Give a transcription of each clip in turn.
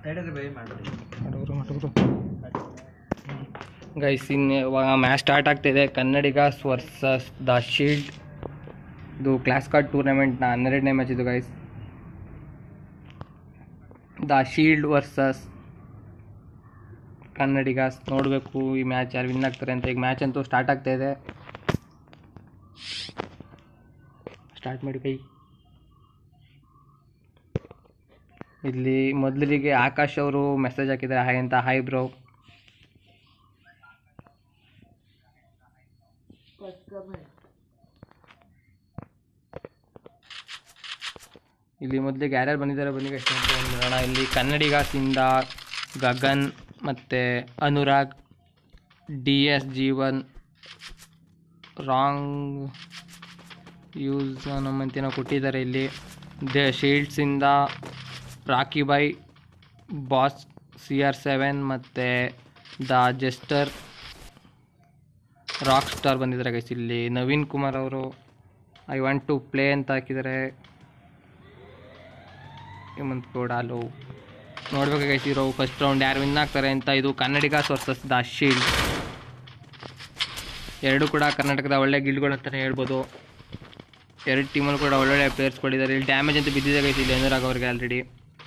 ಮಾಡೋರು ಮಾಡೋರು ಗೈಸ್ ಇನ್ನು ಇವಾಗ ಮ್ಯಾಚ್ ಸ್ಟಾರ್ಟ್ ಆಗ್ತಿದೆ ಕನ್ನಡಿಗಾಸ್ ವರ್ಸಸ್ ದ ಶೀಲ್ಡ್ ಇದು ಕ್ಲಾಸ್ ಕಾರ್ಡ್ ಟೂರ್ನಮೆಂಟ್ನ ಹನ್ನೆರಡನೇ ಮ್ಯಾಚ್ ಇದು guys the shield versus Kannadigas ನೋಡಬೇಕು ಈ ಮ್ಯಾಚ್ ಯಾರು ವಿನ್ ಆಗ್ತಾರೆ ಅಂತ ಈಗ ಮ್ಯಾಚ್ ಅಂತೂ ಸ್ಟಾರ್ಟ್ ಆಗ್ತಾ ಇದೆ ಸ್ಟಾರ್ಟ್ ಮಾಡಿ ಕೈ ಇಲ್ಲಿ ಮೊದಲಿಗೆ ಆಕಾಶ್ ಅವರು ಮೆಸೇಜ್ ಹಾಕಿದ್ದಾರೆ ಹಾಯ್ ಅಂತ ಹಾಯ್ ಬ್ರೋ ಇಲ್ಲಿ ಮೊದಲಿಗೆ ಯಾರ್ಯಾರು ಬಂದಿದ್ದಾರೆ ಬನ್ನಿ ಎಷ್ಟು ನೋಡೋಣ ಇಲ್ಲಿ ಕನ್ನಡಿಗಾಸಿಂದ ಗಗನ್ ಮತ್ತು ಅನುರಾಗ್ ಡಿ ಎಸ್ ಜೀವನ್ ರಾಂಗ್ ಯೂಸ್ ನಮ್ಮಂತೇನೋ ಕೊಟ್ಟಿದ್ದಾರೆ ಇಲ್ಲಿ ದ ಶೀಲ್ಡ್ಸಿಂದ Rocky boy boss C R seven ಮತ್ತು ದ ಜೆಸ್ಟರ್ ರಾಕ್ ಸ್ಟಾರ್ ಬಂದಿದ್ದಾರೆ ಗೈಸ್ ಇಲ್ಲಿ ನವೀನ್ ಕುಮಾರ್ ಅವರು ಐ ವಾಂಟ್ ಟು ಪ್ಲೇ ಅಂತ ಹಾಕಿದ್ದಾರೆ ಹೇಮಂತ್ ಗೌಡಾಲು ನೋಡ್ಬೇಕು ಗೈಸ್ ಇರೋ ಫಸ್ಟ್ ರೌಂಡ್ ಯಾರು ವಿನ್ ಆಗ್ತಾರೆ ಅಂತ ಇದು ಕನ್ನಡಿಗಾಸ್ ವರ್ಸಸ್ ದ ಶೀಲ್ಡ್ ಎರಡು ಕೂಡ ಕರ್ನಾಟಕದ ಒಳ್ಳೆ ಗಿಲ್ಗಳು ಅಂತಲೇ ಹೇಳ್ಬೋದು ಎರಡು ಟೀಮಲ್ಲಿ ಕೂಡ ಒಳ್ಳೊಳ್ಳೆ ಪ್ಲೇಯರ್ಸ್ಗಳಿದ್ದಾರೆ ಇಲ್ಲಿ ಡ್ಯಾಮೇಜ್ ಅಂತ ಬಿದ್ದಿದೆ ಗೈಸ್ ಇಲ್ಲಿ ಅನುರಾಗ್ ಅವ್ರಿಗೆ ಆಲ್ರೆಡಿ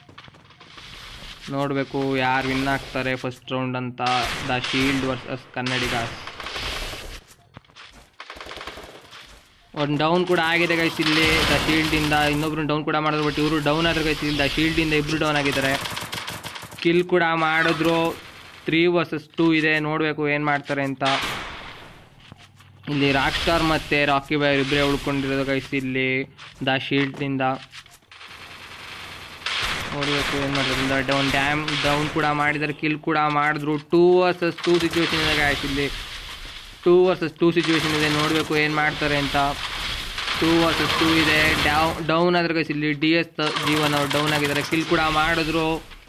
ನೋಡಬೇಕು ಯಾರು ವಿನ್ ಆಗ್ತಾರೆ ಫಸ್ಟ್ ರೌಂಡ್ ಅಂತ ದ ಶೀಲ್ಡ್ ವರ್ಸಸ್ ಕನ್ನಡಿಗಾಸ್ ಒಂದು ಡೌನ್ ಕೂಡ ಆಗಿದೆ ಗೈಸ್ ಇಲ್ಲಿ ದ ಶೀಲ್ಡಿಂದ ಇನ್ನೊಬ್ರು ಡೌನ್ ಕೂಡ ಮಾಡಿದ್ರು ಬಟ್ ಇವರು ಡೌನ್ ಆದ್ರೆ ಗೈಸ್ ಇಲ್ಲಿ ದ ಶೀಲ್ಡಿಂದ ಇಬ್ಬರು ಡೌನ್ ಆಗಿದ್ದಾರೆ ಕಿಲ್ ಕೂಡ ಮಾಡಿದ್ರು ತ್ರೀ ವರ್ಸಸ್ ಟೂ ಇದೆ ನೋಡಬೇಕು ಏನು ಮಾಡ್ತಾರೆ ಅಂತ ಇಲ್ಲಿ ರಾಕ್ ಸ್ಟಾರ್ ಮತ್ತು ರಾಕಿ ಬಾಯ್ ಇಬ್ಬರೇ ಉಳ್ಕೊಂಡಿರೋದು ಗೈಸ್ ಇಲ್ಲಿ ದ ಶೀಲ್ಡ್ನಿಂದ ನೋಡಬೇಕು ಏನು ಮಾಡ್ತಾರೆ ಡೌನ್ ಡ್ಯಾಮ್ ಡೌನ್ ಕೂಡ ಮಾಡಿದ್ದಾರೆ ಕಿಲ್ ಕೂಡ ಮಾಡಿದ್ರು ಟೂ ವರ್ಸಸ್ ಟೂ ಸಿಚುವೇಶನ್ ಇದೆ ಗೈಸ್ ಇಲ್ಲಿ ಟೂ ವರ್ಸಸ್ ಟೂ ಸಿಚುವೇಶನ್ ಇದೆ ನೋಡಬೇಕು ಏನು ಮಾಡ್ತಾರೆ ಅಂತ ಟೂ ವರ್ಸಸ್ ಟೂ ಇದೆ ಡೌ ಡೌನ್ ಆದ್ರೆ ಗೈಸ್ ಇಲ್ಲಿ ಡಿ ಎಸ್ ಜೀವನ್ ಅವ್ರು ಡೌನ್ ಆಗಿದ್ದಾರೆ ಕಿಲ್ ಕೂಡ ಮಾಡಿದ್ರು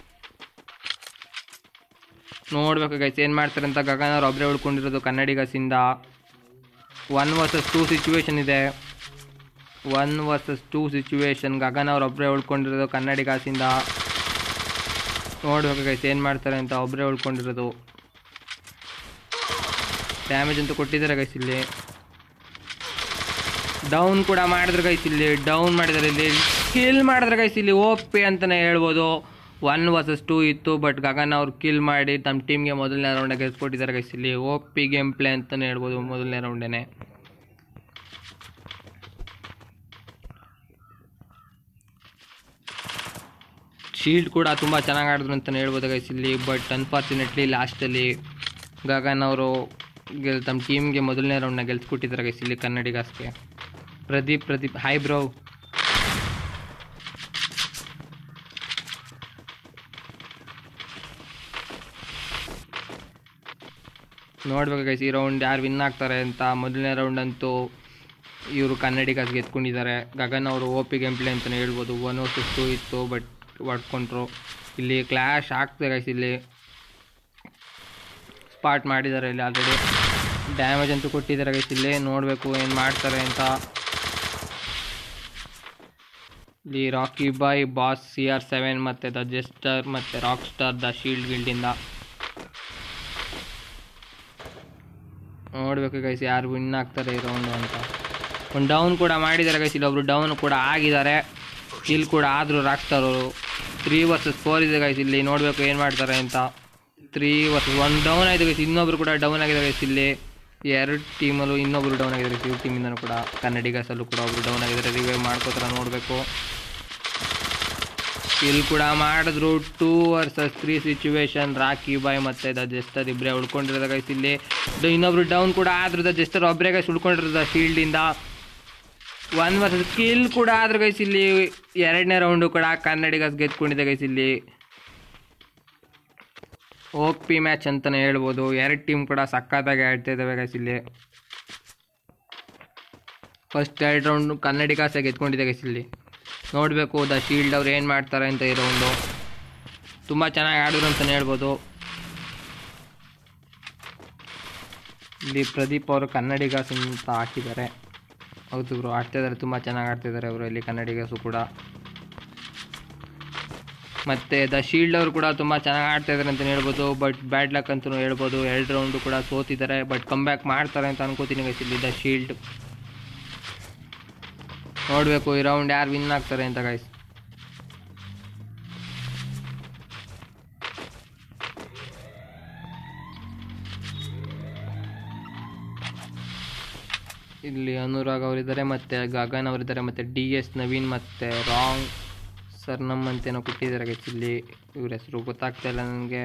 ನೋಡ್ಬೇಕು ಗೈಸ್ ಏನು ಮಾಡ್ತಾರೆ ಅಂತ ಗಗನ್ ಅವ್ರು ಒಬ್ಬರೇ ಉಳ್ಕೊಂಡಿರೋದು ಕನ್ನಡಿಗಸಿಂದ ಒನ್ ವರ್ಸಸ್ ಟೂ ಸಿಚುವೇಶನ್ ಇದೆ one versus two situation Gagan ಅವ್ರು ಒಬ್ಬರೇ ಉಳ್ಕೊಂಡಿರೋದು ಕನ್ನಡಿಗಾಸಿಂದ ನೋಡ್ಬೇಕು ಗೈಸ್ ಏನು ಮಾಡ್ತಾರೆ ಅಂತ ಒಬ್ಬರೇ ಉಳ್ಕೊಂಡಿರೋದು ಡ್ಯಾಮೇಜ್ ಅಂತೂ ಕೊಟ್ಟಿದ್ದಾರೆ ಗೈಸ್ ಇಲ್ಲಿ ಡೌನ್ ಕೂಡ ಮಾಡಿದ್ರೆ ಗೈಸ್ ಇಲ್ಲಿ ಡೌನ್ ಮಾಡಿದ್ದಾರೆ ಇಲ್ಲಿ ಕಿಲ್ ಮಾಡಿದ್ರೆ ಗೈಸ್ ಇಲ್ಲಿ ಓಪಿ ಅಂತಲೇ ಹೇಳ್ಬೋದು ಒನ್ ವರ್ಸಸ್ ಟೂ ಇತ್ತು ಬಟ್ ಗಗನ್ ಅವ್ರು ಕಿಲ್ ಮಾಡಿ ತಮ್ಮ ಟೀಮ್ಗೆ ಮೊದಲನೇ ರೌಂಡ್ ಗೆಲ್ಸ್ಕೊಟ್ಟಿದ್ದಾರೆ ಗೈಸ್ ಇಲ್ಲಿ ಓ ಪಿ ಗೇಮ್ ಪ್ಲೇ ಅಂತಲೇ ಹೇಳ್ಬೋದು ಮೊದಲನೇ ರೌಂಡೇನೆ ಶೀಲ್ಡ್ ಕೂಡ ತುಂಬ ಚೆನ್ನಾಗಿ ಆಡಿದ್ರು ಅಂತಲೇ ಹೇಳ್ಬೋದು ಗೈಸ್ ಇಲ್ಲಿ ಬಟ್ ಅನ್ಫಾರ್ಚುನೇಟ್ಲಿ ಲಾಸ್ಟಲ್ಲಿ ಗಗನ್ ಅವರು ಗೆಲ್ ತಮ್ಮ ಟೀಮ್ಗೆ ಮೊದಲನೇ ರೌಂಡ್ನ ಗೆಲ್ಸ್ಕೊಟ್ಟಿದ್ದಾರೆ ಗೈಸ್ ಇಲ್ಲಿ ಕನ್ನಡಿಗಾಸ್ಗೆ ಪ್ರದೀಪ್ ಪ್ರದೀಪ್ ಹಾಯ್ ಬ್ರೋ ನೋಡ್ಬೇಕು ಗೈಸ್ ಈ ರೌಂಡ್ ಯಾರು ವಿನ್ ಆಗ್ತಾರೆ ಅಂತ ಮೊದಲನೇ ರೌಂಡ್ ಅಂತೂ ಇವರು ಕನ್ನಡಿಗಾಸ್ ಗೆದ್ಕೊಂಡಿದ್ದಾರೆ ಗಗನ್ ಅವರು ಓ ಪಿ ಗೇಮ್ ಪ್ಲೇ ಅಂತಲೇ ಹೇಳ್ಬೋದು ಒನ್ ವರ್ಸಸ್ ಟೂ ಇತ್ತು ಬಟ್ ಹೊಡ್ಕೊಂಡ್ರು ಇಲ್ಲಿ ಕ್ಲಾಶ್ ಆಗ್ತದೆ ಗೈಸ್ ಇಲ್ಲಿ ಸ್ಪಾಟ್ ಮಾಡಿದ್ದಾರೆ ಇಲ್ಲಿ ಆಲ್ರೆಡಿ ಡ್ಯಾಮೇಜ್ ಅಂತೂ ಕೊಟ್ಟಿದ್ದಾರೆ ಗೈಸ್ ಇಲ್ಲಿ ನೋಡಬೇಕು ಏನು ಮಾಡ್ತಾರೆ ಅಂತ ಇಲ್ಲಿ Rocky boy boss C R seven ಮತ್ತು ದ ಜೆಸ್ಟರ್ ಮತ್ತು ರಾಕ್ ಸ್ಟಾರ್ ದ ಶೀಲ್ಡ್ ಗಿಲ್ಡಿಂದ ನೋಡಬೇಕು ಗೈಸ್ ಯಾರು ವಿನ್ ಆಗ್ತಾರೆ ಈ ರೌಂಡು ಅಂತ ಒಂದು ಡೌನ್ ಕೂಡ ಮಾಡಿದ್ದಾರೆ ಗೈಸ್ ಇಲ್ಲೊಬ್ರು ಡೌನ್ ಕೂಡ ಆಗಿದ್ದಾರೆ ಕಿಲ್ ಕೂಡ ಆದರು ರಾಕ್ ಸ್ಟಾರ್ ಅವರು ತ್ರೀ ವರ್ಸಸ್ ಫೋರ್ ಇದೆ ಗೈಸ್ ಇಲ್ಲಿ ನೋಡಬೇಕು ಏನು ಮಾಡ್ತಾರೆ ಅಂತ ತ್ರೀ ವರ್ಸಸ್ ಒನ್ ಡೌನ್ ಆಯಿತು ಗೈಸ್ ಇನ್ನೊಬ್ರು ಕೂಡ ಡೌನ್ ಆಗಿದೆ ಗೈಸ್ ಇಲ್ಲಿ ಎರಡು ಟೀಮಲ್ಲೂ ಇನ್ನೊಬ್ರು ಡೌನ್ ಆಗಿದ್ದಾರೆ ಇವ್ರ ಟೀಮಿಂದನೂ ಕೂಡ ಕನ್ನಡಿಗಸಲ್ಲೂ ಕೂಡ ಒಬ್ರು ಡೌನ್ ಆಗಿದ್ದಾರೆ ರಿವೈವ್ ಮಾಡ್ಕೋತಾರ ನೋಡಬೇಕು ಕಿಲ್ ಕೂಡ ಮಾಡಿದ್ರು two versus three situation Rocky boy ಮತ್ತು ದ ಜೆಸ್ಟರ್ ಇಬ್ಬರೇ ಉಳ್ಕೊಂಡಿರೋದ ಗೈಸ್ ಇಲ್ಲಿ ದ- ಇನ್ನೊಬ್ರು ಡೌನ್ ಕೂಡ ಆದ್ರು ದ ಜೆಸ್ಟರ್ ಒಬ್ಬರೇ ಗೈಸ್ ಉಳ್ಕೊಂಡಿರೋದ ಶೀಲ್ಡಿಂದ ಒನ್ ವರ್ಸಸ್ ಕಿಲ್ ಕೂಡ ಆದ್ರು ಗೈಸ್ ಇಲ್ಲಿ ಎರಡನೇ ರೌಂಡು ಕೂಡ ಕನ್ನಡಿಗಸ್ ಗೆದ್ಕೊಂಡಿದೆ ಗೈಸ್ ಇಲ್ಲಿ ಓ ಪಿ ಮ್ಯಾಚ್ ಅಂತಲೇ ಹೇಳ್ಬೋದು ಎರಡು ಟೀಮ್ ಕೂಡ ಸಕ್ಕತ್ತಾಗಿ ಆಡ್ತಾ ಇದ್ದಾವೆ ಗೈಸ್ ಇಲ್ಲಿ ಫಸ್ಟ್ ಎರಡು ರೌಂಡ್ ಕನ್ನಡಿಗಾಸೆ ಗೆದ್ಕೊಂಡಿದೆ ಗೈಸ್ ಇಲ್ಲಿ ನೋಡಬೇಕು ದ ಶೀಲ್ಡ್ ಅವ್ರು ಏನು ಮಾಡ್ತಾರೆ ಅಂತ ಈ ರೌಂಡು ತುಂಬ ಚೆನ್ನಾಗಿ ಆಡಿದ್ರು ಅಂತಲೇ ಹೇಳ್ಬೋದು ಇಲ್ಲಿ ಪ್ರದೀಪ್ ಅವರು ಕನ್ನಡಿಗಾಸ್ ಅಂತ ಹಾಕಿದ್ದಾರೆ ಹೌದು ಬ್ರೋ ಆಡ್ತಾ ಇದ್ದಾರೆ ತುಂಬ ಚೆನ್ನಾಗಿ ಆಡ್ತಿದ್ದಾರೆ ಅವರು ಇಲ್ಲಿ ಕನ್ನಡಿಗಸು ಕೂಡ ಮತ್ತು ದ ಶೀಲ್ಡ್ ಅವರು ಕೂಡ ತುಂಬ ಚೆನ್ನಾಗಿ ಆಡ್ತಾ ಇದ್ದಾರೆ ಅಂತಲೇ ಹೇಳ್ಬೋದು ಬಟ್ ಬ್ಯಾಡ್ ಲಕ್ ಅಂತಲೂ ಹೇಳ್ಬೋದು ಎರಡು ರೌಂಡು ಕೂಡ ಸೋತಿದ್ದಾರೆ ಬಟ್ ಕಮ್ ಬ್ಯಾಕ್ ಮಾಡ್ತಾರೆ ಅಂತ ಅನ್ಕೋತೀನಿ ಗೈಸ್ ಇಲ್ಲಿ ದ ಶೀಲ್ಡ್ ನೋಡಬೇಕು ಈ ರೌಂಡ್ ಯಾರು ವಿನ್ ಆಗ್ತಾರೆ ಅಂತ ಗೈಸ್ ಇಲ್ಲಿ ಅನುರಾಗ್ ಅವರಿದ್ದಾರೆ ಮತ್ತು ಗಗನ್ ಅವರಿದ್ದಾರೆ ಮತ್ತು ಡಿ ಎಸ್ ನವೀನ್ ಮತ್ತು ರಾಂಗ್ ಸರ್ನಮ್ ಅಂತೇನೋ ಕೊಟ್ಟಿದ್ದಾರೆ ಗೈಸ್ ಇಲ್ಲಿ ಇವ್ರ ಹೆಸರು ಗೊತ್ತಾಗ್ತಾ ಇಲ್ಲ ನನಗೆ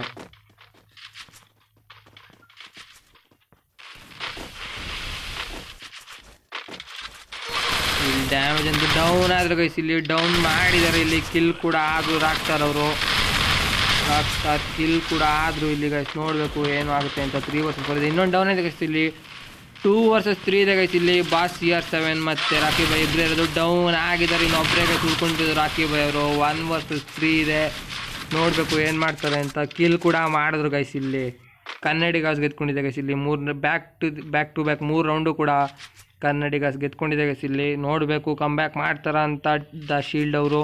ಇಲ್ಲಿ ಡ್ಯಾಮೇಜ್ ಅಂತೂ ಡೌನ್ ಆದ್ರೆ ಗೈಸ್ ಇಲ್ಲಿ ಡೌನ್ ಮಾಡಿದ್ದಾರೆ ಇಲ್ಲಿ ಕಿಲ್ ಕೂಡ ಆದ್ರು ರಾಕ್ತಾರ್ ಅವರು ರಾಕ್ತಾರ್ ಕಿಲ್ ಕೂಡ ಆದ್ರು ಇಲ್ಲಿ ಗೈಸ್ ನೋಡಬೇಕು ಏನು ಆಗುತ್ತೆ ಅಂತ ತ್ರೀ ವರ್ಸಸ್ ಬರೋದು ಇನ್ನೊಂದು ಡೌನ್ ಇದೆ ಗೈಸ್ ಇಲ್ಲಿ ಟೂ ವರ್ಸಸ್ ತ್ರೀ ಇದೆ ಗೈಸ್ ಇಲ್ಲಿ ಬಾಸ್ ಸಿ ಆರ್ ಸೆವೆನ್ ಮತ್ತು ರಾಕಿ ಬಾಯ್ ಇಬ್ಬರೇ ಇರೋದು ಡೌನ್ ಆಗಿದ್ದಾರೆ ಇನ್ನೊಬ್ಬರೇ ಗೈಸ್ ಉಳ್ಕೊಂಡಿದ್ದು ರಾಕಿ ಬಾಯ್ ಅವರು ಒನ್ ವರ್ಸಸ್ ತ್ರೀ ಇದೆ ನೋಡಬೇಕು ಏನು ಮಾಡ್ತಾರೆ ಅಂತ ಕಿಲ್ ಕೂಡ ಮಾಡಿದ್ರು ಗೈಸ್ ಇಲ್ಲಿ ಕನ್ನಡಿಗಾಸ್ ಗೆದ್ಕೊಂಡಿದೆ ಗೈಸ್ ಇಲ್ಲಿ ಮೂರು back to back to back ಮೂರು ರೌಂಡು ಕೂಡ ಕನ್ನಡಿಗಾಸ್ ಗೆದ್ಕೊಂಡಿದೆ ಗೈಸ್ ಇಲ್ಲಿ ನೋಡಬೇಕು ಕಮ್ ಬ್ಯಾಕ್ ಮಾಡ್ತಾರ ಅಂತ ದ ಶೀಲ್ಡ್ ಅವರು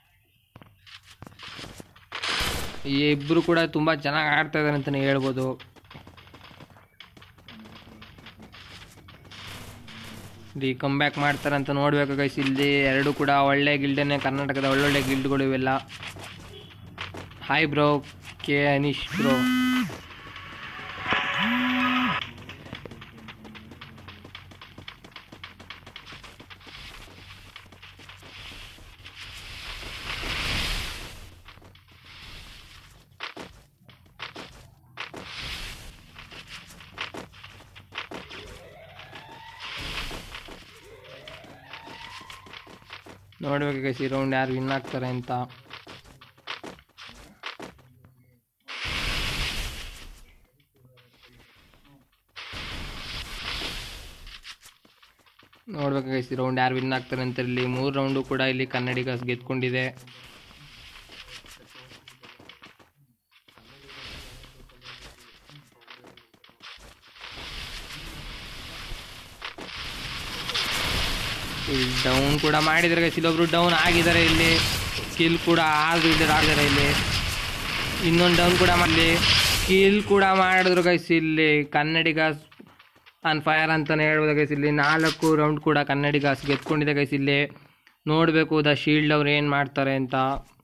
ಈ ಇಬ್ಬರು ಕೂಡ ತುಂಬ ಚೆನ್ನಾಗಿ ಆಡ್ತಾ ಇದ್ದಾರೆ ಅಂತಲೇ ಹೇಳ್ಬೋದು ಇಲ್ಲಿ ಕಮ್ ಬ್ಯಾಕ್ ಮಾಡ್ತಾರೆ ಅಂತ ನೋಡ್ಬೇಕು ಗೈಸ್ ಇಲ್ಲಿ ಎರಡು ಕೂಡ ಒಳ್ಳೆ ಗಿಲ್ಡನ್ನೇ ಕರ್ನಾಟಕದ ಒಳ್ಳೊಳ್ಳೆ ಗಿಲ್ಡ್ಗಳು ಇವೆಲ್ಲ hi bro K Anish bro ನೋಡ್ಬೇಕು ಗೈಸ್ ಈ ರೌಂಡ್ ಯಾರು ವಿನ್ ಆಗ್ತಾರೆ ಅಂತ ನೋಡ್ಬೇಕು ಗೈಸ್ ಈ ರೌಂಡ್ ಯಾರು ವಿನ್ ಆಗ್ತಾರೆ ಅಂತ ಇಲ್ಲಿ ಮೂರು ರೌಂಡು ಕೂಡ ಇಲ್ಲಿ ಕನ್ನಡಿಗಸ್ ಗೆದ್ಕೊಂಡಿದೆ ಇಲ್ಲಿ ಡೌನ್ ಕೂಡ ಮಾಡಿದ್ದಾರೆ ಗೈಸ್ ಇಲ್ಲೊಬ್ರು ಡೌನ್ ಆಗಿದ್ದಾರೆ ಇಲ್ಲಿ ಕಿಲ್ ಕೂಡ ಆದ್ರು ಇಲ್ಲಿ ಆಗಿದ್ದಾರೆ ಇಲ್ಲಿ ಇನ್ನೊಂದು ಡೌನ್ ಕೂಡ ಮಾಡಲಿ ಕಿಲ್ ಕೂಡ ಮಾಡಿದ್ರು ಗೈಸ್ ಇಲ್ಲಿ ಕನ್ನಡಿಗಾಸ್ ಆನ್ ಫೈರ್ ಅಂತಲೇ ಹೇಳ್ಬೋದು ಗೈಸ್ ಇಲ್ಲಿ ನಾಲ್ಕು ರೌಂಡ್ ಕೂಡ ಕನ್ನಡಿಗಾಸ್ ಗೆದ್ಕೊಂಡಿದೆ ಗೈಸ್ ಇಲ್ಲಿ ನೋಡಬೇಕು ದ ಶೀಲ್ಡ್ ಅವ್ರು ಏನು ಮಾಡ್ತಾರೆ ಅಂತ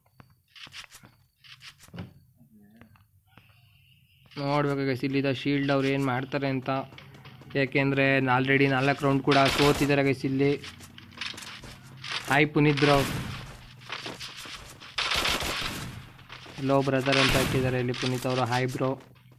ನೋಡ್ಬೇಕು ಗೈಸ್ ಇಲ್ಲಿ ದ ಶೀಲ್ಡ್ ಅವ್ರು ಏನು ಮಾಡ್ತಾರೆ ಅಂತ ಯಾಕೆಂದರೆ ಆಲ್ರೆಡಿ ನಾಲ್ಕು ರೌಂಡ್ ಕೂಡ ಸೋತಿದ್ದಾರೆ ಗೈಸ್ ಇಲ್ಲಿ ಹಾಯ್ ಪುನೀತ್ ಬ್ರೋ ಲೋ ಬ್ರದರ್ ಅಂತ ಹಾಕಿದ್ದಾರೆ ಇಲ್ಲಿ ಪುನೀತ್ ಅವರು ಹಾಯ್ ಬ್ರೋ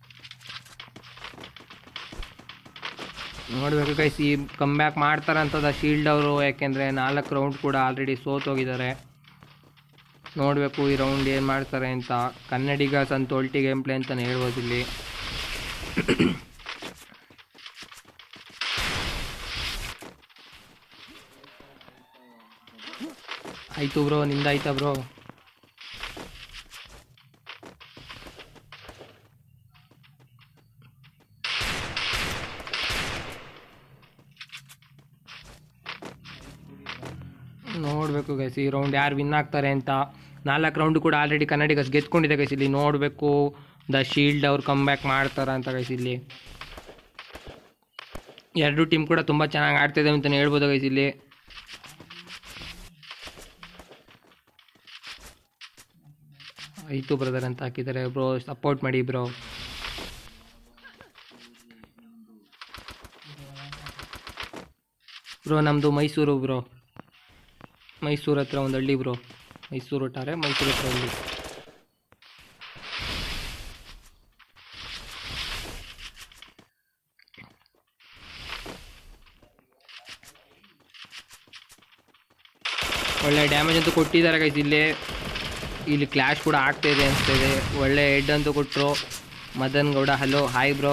ನೋಡಬೇಕು ಗೈಸ್ ಈ ಕಮ್ ಬ್ಯಾಕ್ ಮಾಡ್ತಾರಂತದ ಶೀಲ್ಡ್ ಅವರು ಯಾಕೆಂದರೆ ನಾಲ್ಕು ರೌಂಡ್ ಕೂಡ ಆಲ್ರೆಡಿ ಸೋತೋಗಿದ್ದಾರೆ ನೋಡಬೇಕು ಈ ರೌಂಡ್ ಏನು ಮಾಡ್ತಾರೆ ಅಂತ ಕನ್ನಡಿಗಸ್ ಅಂತ ಒಲ್ಟಿ ಗೇಮ್ ಪ್ಲೇ ಅಂತಲೇ ಹೇಳ್ಬೋದು ಇಲ್ಲಿ ಆಯಿತು ಬ್ರೋ ನಿಂದಾಯ್ತಾ ಬ್ರೋ ನೋಡಬೇಕು ಗೈಸ್ ಈ ರೌಂಡ್ ಯಾರು ವಿನ್ ಆಗ್ತಾರೆ ಅಂತ ನಾಲ್ಕು ರೌಂಡ್ ಕೂಡ ಆಲ್ರೆಡಿ ಕನ್ನಡಿಗಸ್ ಗೆದ್ಕೊಂಡಿದೆ ಗೈಸ್ ಇಲ್ಲಿ ನೋಡಬೇಕು ದ ಶೀಲ್ಡ್ ಅವ್ರು ಕಮ್ ಬ್ಯಾಕ್ ಮಾಡ್ತಾರ ಅಂತ ಗೈಸ್ ಇಲ್ಲಿ ಎರಡು ಟೀಮ್ ಕೂಡ ತುಂಬ ಚೆನ್ನಾಗಿ ಆಡ್ತಿದೆ ಅಂತಲೇ ಹೇಳ್ಬೋದು ಗೈಸ್ ಇಲ್ಲಿ ಆಯಿತು ಬ್ರದರ್ ಅಂತ ಹಾಕಿದ್ದಾರೆ ಬ್ರೋ ಸಪೋರ್ಟ್ ಮಾಡಿ ಬ್ರೋ ಬ್ರೋ ನಮ್ಮದು ಮೈಸೂರು ಬ್ರೋ ಮೈಸೂರು ಹತ್ರ ಒಂದು ಹಳ್ಳಿ ಬ್ರೋ ಮೈಸೂರು ಒಟ್ಟಾರೆ ಮೈಸೂರು ಹತ್ರ ಹಳ್ಳಿ ಒಳ್ಳೆ ಡ್ಯಾಮೇಜ್ ಅಂತೂ ಕೊಟ್ಟಿದ್ದಾರೆ ಗೈಸ್ ಇಲ್ಲಿ ಇಲ್ಲಿ ಕ್ಲಾಶ್ ಕೂಡ ಆಗ್ತಾ ಇದೆ ಅನಿಸ್ತಾ ಇದೆ ಒಳ್ಳೆ ಹೆಡ್ ಅಂತೂ ಕೊಟ್ಟರು Madan Gowda hello hi bro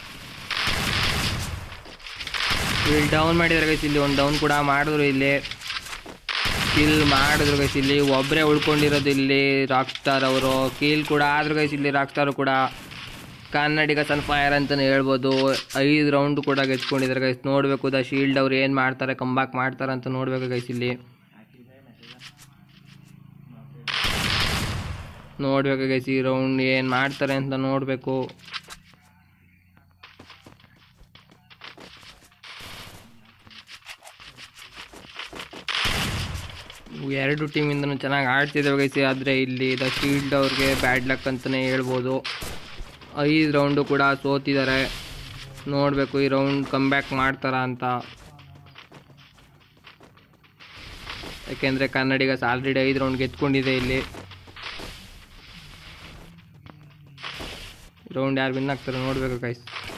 ಇಲ್ಲಿ ಡೌನ್ ಮಾಡಿದ್ದಾರೆ ಗೈಸ್ ಇಲ್ಲಿ ಒಂದು ಡೌನ್ ಕೂಡ ಮಾಡಿದ್ರು ಇಲ್ಲಿ ಕಿಲ್ ಮಾಡಿದ್ರು ಗೈಸ್ ಇಲ್ಲಿ ಒಬ್ಬರೇ ಉಳ್ಕೊಂಡಿರೋದು ಇಲ್ಲಿ ರಾಕ್ ಸ್ಟಾರ್ ಅವರು ಕಿಲ್ ಕೂಡ ಆದ್ರು ಗೈಸ್ ಇಲ್ಲಿ ರಾಕ್ ಸ್ಟಾರ್ ಕೂಡ ಕನ್ನಡಿಗ ಸನ್ ಫೈರ್ ಅಂತಲೇ ಹೇಳ್ಬೋದು ಐದು ರೌಂಡ್ ಕೂಡ ಗೆದ್ಕೊಂಡಿದ್ದಾರೆ ಗೈಸ್ ನೋಡಬೇಕು ದ ಶೀಲ್ಡ್ ಅವ್ರು ಏನು ಮಾಡ್ತಾರೆ ಕಂಬ್ಯಾಕ್ ಮಾಡ್ತಾರೆ ಅಂತ ನೋಡಬೇಕು ಗೈಸ್ ಇಲ್ಲಿ ನೋಡ್ಬೇಕು ಗೈಸ್ ಈ ರೌಂಡ್ ಏನು ಮಾಡ್ತಾರೆ ಅಂತ ನೋಡಬೇಕು ಎರಡು ಟೀಮಿಂದನೂ ಚೆನ್ನಾಗಿ ಆಡ್ತಿದ್ದೇವೆ ಗೈಸಿ ಆದರೆ ಇಲ್ಲಿ ದ ಶೀಲ್ಡ್ ಅವ್ರಿಗೆ ಬ್ಯಾಡ್ ಲಕ್ ಅಂತಲೇ ಹೇಳ್ಬೋದು ಐದು ರೌಂಡು ಕೂಡ ಸೋತಿದ್ದಾರೆ ನೋಡಬೇಕು ಈ ರೌಂಡ್ ಕಮ್ಬ್ಯಾಕ್ ಮಾಡ್ತಾರಾ ಅಂತ ಯಾಕೆಂದರೆ ಕನ್ನಡಿಗಸ್ ಆಲ್ರೆಡಿ ಐದು ರೌಂಡ್ ಗೆದ್ಕೊಂಡಿದೆ ಇಲ್ಲಿ ರೌಂಡ್ ಯಾರು ವಿನ್ ಆಗ್ತಾರೆ ನೋಡಬೇಕು ಗೈಸ್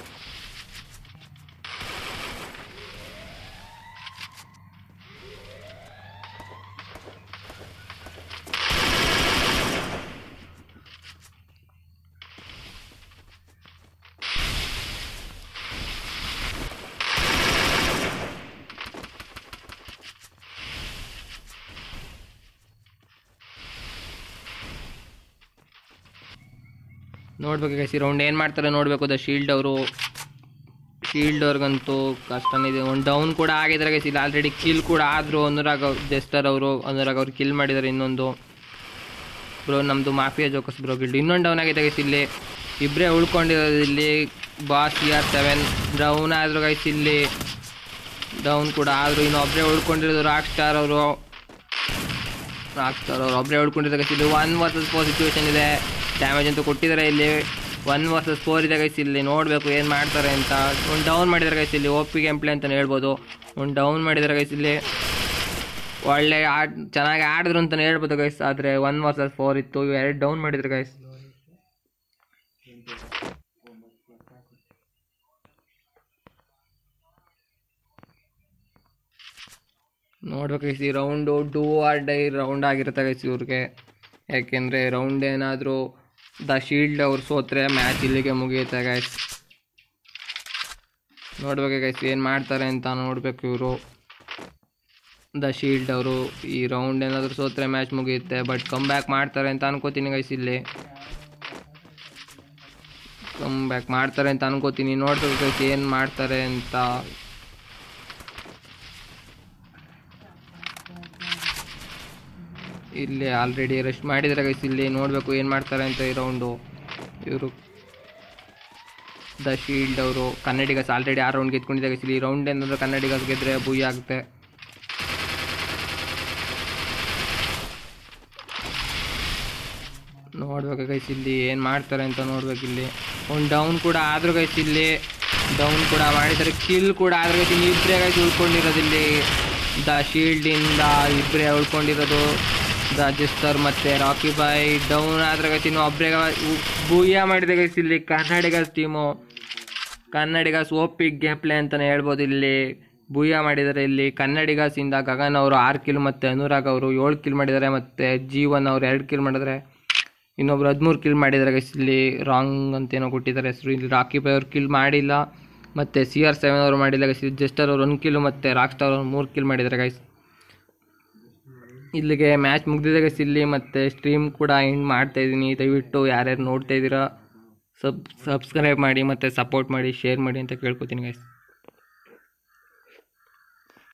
ನೋಡ್ಬೇಕು ಗೈಸ್ ಈ ರೌಂಡ್ ಏನು ಮಾಡ್ತಾರೆ ನೋಡಬೇಕು ದ ಶೀಲ್ಡ್ ಅವರು ಶೀಲ್ಡ್ ಅವ್ರಿಗಂತೂ ಕಷ್ಟನಿದೆ ಒಂದು ಡೌನ್ ಕೂಡ ಆಗಿದ್ದಾರೆ ಗೈಸ್ ಇಲ್ಲಿ ಆಲ್ರೆಡಿ ಕಿಲ್ ಕೂಡ ಆದರು ಅನುರಾಗ್ ಅವ್ರು ಜೆಸ್ಟರ್ ಅವರು ಅನುರಾಗ್ ಅವ್ರು ಕಿಲ್ ಮಾಡಿದ್ದಾರೆ ಇನ್ನೊಂದು ಬ್ರೋ ನಮ್ಮದು ಮಾಫಿಯಾ ಜೋಕಸ್ ಬ್ರೋ ಗಿಲ್ಡ್ ಇನ್ನೊಂದು ಡೌನ್ ಆಗಿದೆ ಗೈಸ್ ಇಲ್ಲಿ ಇಬ್ಬರೇ ಉಳ್ಕೊಂಡಿರೋದು ಇಲ್ಲಿ boss C R seven down ಆದರು ಗೈಸ್ ಇಲ್ಲಿ ಡೌನ್ ಕೂಡ ಆದರು ಇನ್ನು ಒಬ್ಬರೇ ಉಳ್ಕೊಂಡಿರೋದು ರಾಕ್ ಸ್ಟಾರ್ ಅವರು ರಾಕ್ ಸ್ಟಾರ್ ಅವರು ಒಬ್ಬರೇ ಉಳ್ಕೊಂಡಿರೋ ಗೈಸ್ ಇಲ್ಲಿ ಒನ್ ವರ್ಸಸ್ ಫೋರ್ ಸಿಚುವೇಶನ್ ಇದೆ ಡ್ಯಾಮೇಜ್ ಅಂತೂ ಕೊಟ್ಟಿದ್ದಾರೆ ಇಲ್ಲಿ ಒನ್ ವರ್ಸಸ್ ಫೋರ್ ಇದೆ ಗೈಸ್ ಇಲ್ಲಿ ನೋಡಬೇಕು ಏನು ಮಾಡ್ತಾರೆ ಅಂತ ಒಂದು ಡೌನ್ ಮಾಡಿದ್ದಾರೆ ಗೈಸ್ ಇಲ್ಲಿ ಓ ಪಿ ಗೇಮ್ ಪ್ಲೇ ಅಂತಲೇ ಹೇಳ್ಬೋದು ಒಂದು ಡೌನ್ ಮಾಡಿದ್ದಾರೆ ಗೈಸ್ ಇಲ್ಲಿ ಒಳ್ಳೆ ಆಡ್ ಚೆನ್ನಾಗಿ ಆಡಿದ್ರು ಅಂತಲೇ ಹೇಳ್ಬೋದು ಗೈಸ್ ಆದರೆ ಒನ್ ವರ್ಸಸ್ ಫೋರ್ ಇತ್ತು ಇವು ಎರಡು ಡೌನ್ ಮಾಡಿದ್ರು ಗೈಸ್ ನೋಡ್ಬೇಕು ಗೈಸ್ ಈ round do or die round ಆಗಿರುತ್ತೆ ಗೈಸ್ ಇವ್ರಿಗೆ ಯಾಕೆಂದರೆ ರೌಂಡ್ ಏನಾದರೂ ದ ಶೀಲ್ಡ್ ಅವ್ರು ಸೋತ್ರೆ ಮ್ಯಾಚ್ ಇಲ್ಲಿಗೆ ಮುಗಿಯುತ್ತೆ ಗೈಸ್ ನೋಡ್ಬೇಕು ಗೈಸ್ ಏನು ಮಾಡ್ತಾರೆ ಅಂತ ನೋಡಬೇಕು ಇವರು ದ ಶೀಲ್ಡ್ ಅವರು ಈ ರೌಂಡ್ ಏನಾದರೂ ಸೋತ್ರೆ ಮ್ಯಾಚ್ ಮುಗಿಯುತ್ತೆ ಬಟ್ ಕಮ್ ಬ್ಯಾಕ್ ಮಾಡ್ತಾರೆ ಅಂತ ಅನ್ಕೋತೀನಿ ಗೈಸ್ ಇಲ್ಲಿ ಕಮ್ ಬ್ಯಾಕ್ ಮಾಡ್ತಾರೆ ಅಂತ ಅನ್ಕೋತೀನಿ ನೋಡ್ಬೇಕು ಗೈಸ್ ಏನು ಮಾಡ್ತಾರೆ ಅಂತ ಇಲ್ಲಿ ಆಲ್ರೆಡಿ ರೆಸ್ಟ್ ಮಾಡಿದರೆ ಗೈಸ್ ಇಲ್ಲಿ ನೋಡಬೇಕು ಏನು ಮಾಡ್ತಾರೆ ಅಂತ ಈ ರೌಂಡು ಇವರು ದ ಶೀಲ್ಡ್ ಅವರು ಕನ್ನಡಿಗಸ್ ಆಲ್ರೆಡಿ ಆ ರೌಂಡ್ ಗೆದ್ಕೊಂಡಿದ್ದಾರೆ ಗೈಸ್ ಇಲ್ಲಿ ರೌಂಡ್ ಏನಾದರೂ ಕನ್ನಡಿಗಸ್ ಗೆದ್ರೆ ಬುಯ್ ಆಗುತ್ತೆ ನೋಡ್ಬೇಕು ಗೈಸ್ ಇಲ್ಲಿ ಏನು ಮಾಡ್ತಾರೆ ಅಂತ ನೋಡ್ಬೇಕು ಇಲ್ಲಿ ಒಂದು ಡೌನ್ ಕೂಡ ಆದರೂ ಗೈಸ್ ಇಲ್ಲಿ ಡೌನ್ ಕೂಡ ಮಾಡಿದ್ದಾರೆ ಕಿಲ್ ಕೂಡ ಆದ್ರೆ ಗೈಸ್ ಇಲ್ಲಿ ಇಬ್ಬರೇ ಗೈಸ್ ಉಳ್ಕೊಂಡಿರೋದು ಇಲ್ಲಿ ದ ಶೀಲ್ಡಿಂದ ಇಬ್ಬರೇ ಉಳ್ಕೊಂಡಿರೋದು ದ ಜೆಸ್ಟರ್ ಮತ್ತು ರಾಕಿ ಬಾಯ್ ಡೌನ್ ಆದ್ರೆ ಗೈಸ್ ಇನ್ನು ಒಬ್ಬರೇ ಬೂಯ ಮಾಡಿದೆ ಗೈಸ್ ಇಲ್ಲಿ Kannadigas team Kannadigas OP game play ಅಂತಲೇ ಹೇಳ್ಬೋದು ಇಲ್ಲಿ ಬೂಯ ಮಾಡಿದ್ದಾರೆ ಇಲ್ಲಿ ಕನ್ನಡಿಗಸಿಂದ ಗಗನ್ ಅವರು ಆರು ಕಿಲ್ ಮತ್ತು ಅನುರಾಗ್ ಅವರು ಏಳು ಕಿಲ್ ಮಾಡಿದ್ದಾರೆ ಮತ್ತು ಜೀವನ್ ಅವರು ಎರಡು ಕಿಲ್ ಮಾಡಿದ್ದಾರೆ ಇನ್ನೊಬ್ರು ಹದಿಮೂರು ಕಿಲ್ ಮಾಡಿದ್ದಾರೆ ಗೈಸ್ ಇಲ್ಲಿ ರಾಂಗ್ ಅಂತೇನೋ ಕೊಟ್ಟಿದ್ದಾರೆ ಹೆಸರು ಇಲ್ಲಿ ರಾಕಿ ಬಾಯ್ ಅವ್ರು ಕಿಲ್ ಮಾಡಿಲ್ಲ ಮತ್ತು ಸಿ ಆರ್ ಸೆವೆನ್ ಅವರು ಮಾಡಿಲ್ಲ ಗೈಸ್ ಜಸ್ಟರ್ ಅವ್ರು ಒಂದು ಕಿಲ್ ಮತ್ತು ರಾಕ್ ಸ್ಟಾರ್ ಅವ್ರು ಮೂರು ಕಿಲ್ ಮಾಡಿದ್ದಾರೆ ಗೈಸ್ ಇಲ್ಲಿಗೆ ಮ್ಯಾಚ್ ಮುಗ್ದಿದೆ ಗೈಸ್ ಇಲ್ಲಿ ಮತ್ತು ಸ್ಟ್ರೀಮ್ ಕೂಡ ಎಂಡ್ ಮಾಡ್ತಾ ಇದ್ದೀನಿ ದಯವಿಟ್ಟು ಯಾರ್ಯಾರು ನೋಡ್ತಾ ಇದ್ದೀರಾ ಸಬ್ ಸಬ್ಸ್ಕ್ರೈಬ್ ಮಾಡಿ ಮತ್ತು ಸಪೋರ್ಟ್ ಮಾಡಿ ಶೇರ್ ಮಾಡಿ ಅಂತ ಕೇಳ್ಕೊತೀನಿ ಗೈಸ್